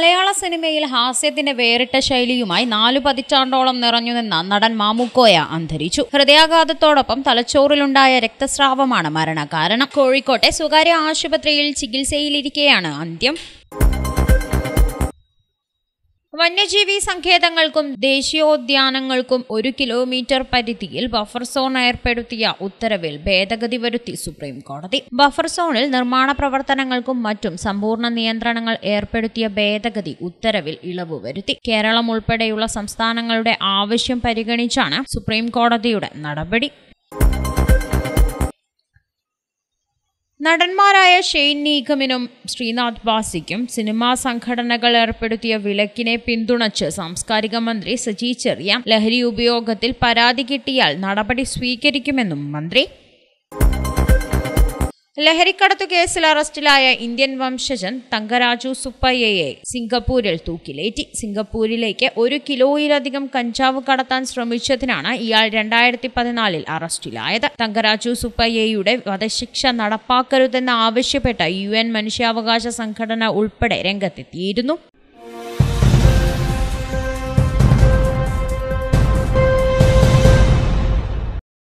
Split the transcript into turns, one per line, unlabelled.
മലയാള സിനിമയിൽ ഹാസ്യത്തിന്റെ വേറിട്ട ശൈലിയുമായി നാലു പതിറ്റാണ്ടോളം നിറഞ്ഞുനിന്ന നടൻ മാമുക്കോയ അന്തരിച്ചു ഹൃദയാഘാതത്തോടൊപ്പം തലച്ചോറിലുണ്ടായ രക്തസ്രാവമാണ് മരണകാരണം കോഴിക്കോട്ടെ സ്വകാര്യ ആശുപത്രിയിൽ ചികിത്സയിലിരിക്കെയാണ് അന്ത്യം വന്യജീവി സങ്കേതങ്ങൾക്കും ദേശീയോദ്യാനങ്ങൾക്കും ഒരു കിലോമീറ്റർ പരിധിയിൽ ബഫർ സോൺ ഏർപ്പെടുത്തിയ ഉത്തരവിൽ ഭേദഗതി വരുത്തി സുപ്രീം കോടതി ബഫർ സോണിൽ നിർമ്മാണ പ്രവർത്തനങ്ങൾക്കും മറ്റും സമ്പൂർണ്ണ നിയന്ത്രണങ്ങൾ ഏർപ്പെടുത്തിയ ഭേദഗതി ഉത്തരവിൽ ഇളവ് വരുത്തി കേരളം ഉൾപ്പെടെയുള്ള സംസ്ഥാനങ്ങളുടെ ആവശ്യം പരിഗണിച്ചാണ് സുപ്രീം കോടതിയുടെ നടപടി നടന്മാരായ ഷെയ്ൻ നീഗമിനും ശ്രീനാഥ് ബാസിക്കും സിനിമാ സംഘടനകൾ ഏർപ്പെടുത്തിയ വിലക്കിനെ പിന്തുണച്ച് സാംസ്കാരിക മന്ത്രി സജി ചെറിയാൻ ലഹരി ഉപയോഗത്തിൽ പരാതി കിട്ടിയാൽ നടപടി സ്വീകരിക്കുമെന്നും മന്ത്രി ലഹരിക്കടത്തു കേസിൽ അറസ്റ്റിലായ ഇന്ത്യൻ വംശജൻ തങ്കരാജു സുപ്പയ്യയെ സിംഗപ്പൂരിൽ തൂക്കിലേറ്റി സിംഗപ്പൂരിലേക്ക് ഒരു കിലോയിലധികം കഞ്ചാവ് കടത്താൻ ശ്രമിച്ചതിനാണ് ഇയാൾ രണ്ടായിരത്തി പതിനാലിൽ അറസ്റ്റിലായത് തങ്കരാജു സുപ്പയ്യയുടെ വധശിക്ഷ നടപ്പാക്കരുതെന്ന് ആവശ്യപ്പെട്ട യു എൻ മനുഷ്യാവകാശ സംഘടന ഉൾപ്പെടെ രംഗത്തെത്തിയിരുന്നു